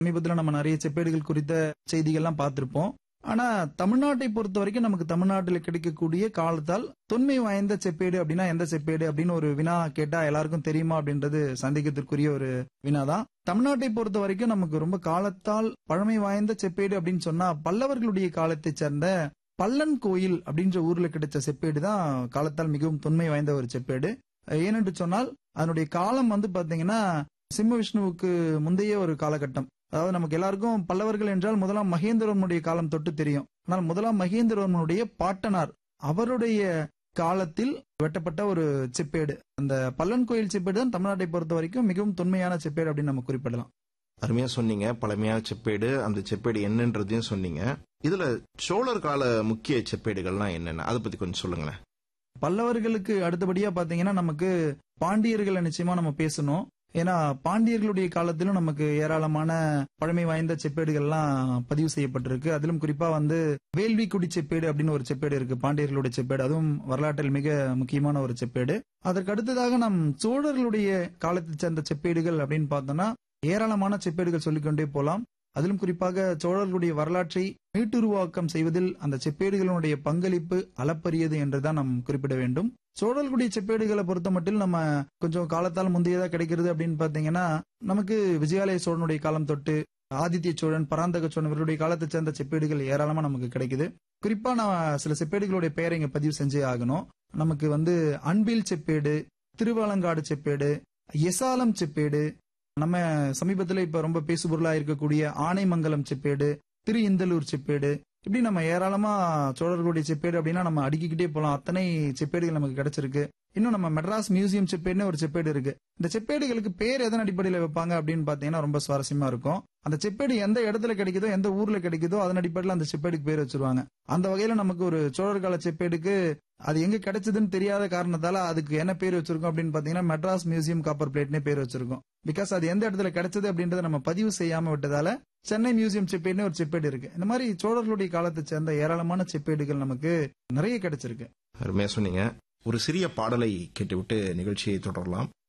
சமீபத்துல நம்ம நிறைய செப்பேடுகள் குறித்த செய்திகள்லாம் பார்த்திருப்போம் ஆனா தமிழ்நாட்டை பொறுத்த வரைக்கும் நமக்கு தமிழ்நாட்டில் கிடைக்கக்கூடிய காலத்தால் தொன்மை வாய்ந்த செப்பேடு அப்படின்னா எந்த செப்பேடு அப்படின்னு ஒரு வினா கேட்டா எல்லாருக்கும் தெரியுமா அப்படின்றது சந்தேகத்திற்குரிய ஒரு வினாதான் தமிழ்நாட்டை பொறுத்த வரைக்கும் நமக்கு ரொம்ப காலத்தால் பழமை வாய்ந்த செப்பேடு அப்படின்னு சொன்னா பல்லவர்களுடைய காலத்தை சேர்ந்த பல்லன் கோயில் அப்படின்ற ஊர்ல கிடைச்ச செப்பேடு தான் காலத்தால் மிகவும் தொன்மை வாய்ந்த ஒரு செப்பேடு ஏனென்று சொன்னால் அதனுடைய காலம் வந்து பாத்தீங்கன்னா சிம்ம விஷ்ணுவுக்கு முந்தைய ஒரு காலகட்டம் அதாவது நமக்கு எல்லாருக்கும் பல்லவர்கள் என்றால் முதலாம் மகேந்திரவர்மனுடைய காலம் தொட்டு தெரியும் ஆனால் முதலாம் மகேந்திரவர்மனுடைய பாட்டனார் அவருடைய காலத்தில் வெட்டப்பட்ட ஒரு செப்பேடு அந்த பல்லன் கோயில் செப்பேடு தான் தமிழ்நாட்டை பொறுத்த வரைக்கும் மிகவும் தொன்மையான செப்பேடு அப்படின்னு நம்ம குறிப்பிடலாம் அருமையா சொன்னீங்க பழமையான செப்பேடு அந்த செப்பேடு என்னன்றதையும் சொன்னீங்க இதுல சோழர் கால முக்கிய செப்பேடுகள்லாம் என்னென்ன அதை பத்தி கொஞ்சம் சொல்லுங்களேன் பல்லவர்களுக்கு அடுத்தபடியா பாத்தீங்கன்னா நமக்கு பாண்டியர்களை நிச்சயமா நம்ம பேசணும் ஏன்னா பாண்டியர்களுடைய காலத்திலும் நமக்கு ஏராளமான பழமை வாய்ந்த செப்பேடுகள்லாம் பதிவு செய்யப்பட்டிருக்கு அதிலும் குறிப்பா வந்து வேள்விக்குடி செப்பேடு அப்படின்னு ஒரு செப்பேடு இருக்கு பாண்டியர்களுடைய செப்பேடு அதுவும் வரலாற்றில் மிக முக்கியமான ஒரு செப்பேடு அதற்கு அடுத்ததாக நம் சோழர்களுடைய காலத்தை சேர்ந்த செப்பேடுகள் அப்படின்னு பார்த்தோம்னா ஏராளமான செப்பேடுகள் சொல்லிக்கொண்டே போலாம் அதிலும் குறிப்பாக சோழர்களுடைய வரலாற்றை மீட்டுருவாக்கம் செய்வதில் அந்த செப்பேடுகளுடைய பங்களிப்பு அளப்பரியது என்றுதான் நாம் குறிப்பிட வேண்டும் சோழர்களுடைய செப்பேடுகளை பொறுத்த மட்டும் நம்ம கொஞ்சம் காலத்தால் முந்தையதா கிடைக்கிறது அப்படின்னு பாத்தீங்கன்னா நமக்கு விஜயாலய சோழனுடைய காலம் தொட்டு ஆதித்ய சோழன் பராந்தக சோழன் இவருடைய காலத்தை சேர்ந்த செப்பேடுகள் ஏராளமா நமக்கு கிடைக்குது குறிப்பா நான் சில செப்பேடுகளுடைய பெயரை இங்க பதிவு செஞ்சே ஆகணும் நமக்கு வந்து அன்பில் செப்பேடு திருவாலங்காடு செப்பேடு எசாலம் செப்பேடு நம்ம சமீபத்துல இப்ப ரொம்ப பேசுபொருளா இருக்கக்கூடிய ஆனைமங்கலம் செப்பேடு திரு இந்தலூர் செப்பேடு இப்படி நம்ம ஏராளமா சோழர்களுடைய செப்பேடு அப்படின்னா நம்ம அடுக்கிக்கிட்டே போலாம் அத்தனை செப்பேடுகள் நமக்கு கிடைச்சிருக்கு இன்னும் நம்ம மெட்ராஸ் மியூசியம் செப்பேடுன்னு ஒரு செப்பேடு இருக்கு இந்த செப்பேடுகளுக்கு பேர் எதன் அடிப்படையில் வைப்பாங்க அப்படின்னு பாத்தீங்கன்னா ரொம்ப சுவாரஸ்யமா இருக்கும் அந்த செப்பேடு எந்த இடத்துல கிடைக்குதோ எந்த ஊர்ல கிடைக்குதோ அதன் அடிப்படையில் அந்த செப்பேடுக்கு பேர் வச்சிருவாங்க அந்த வகையில நமக்கு ஒரு சோழர் கால செப்பேடுக்கு அது எங்க கிடைச்சதுன்னு தெரியாத காரணத்தால அதுக்கு என்ன பேர் வச்சிருக்கோம் அப்படின்னு பாத்தீங்கன்னா மெட்ராஸ் மியூசியம் காப்பர் பிளேட்னே பேர் வச்சிருக்கோம் பிகாஸ் அது எந்த இடத்துல கிடைச்சது அப்படின்றத நம்ம பதிவு செய்யாம விட்டதால சென்னை மியூசியம் செப்பேடுன்னு ஒரு செப்பேடு இருக்கு இந்த மாதிரி சோழர்களுடைய காலத்தை சேர்ந்த ஏராளமான செப்பேடுகள் நமக்கு நிறைய கிடைச்சிருக்கு அருமையா சொன்னீங்க ஒரு சிறிய பாடலை கேட்டுவிட்டு நிகழ்ச்சியை தொடரலாம்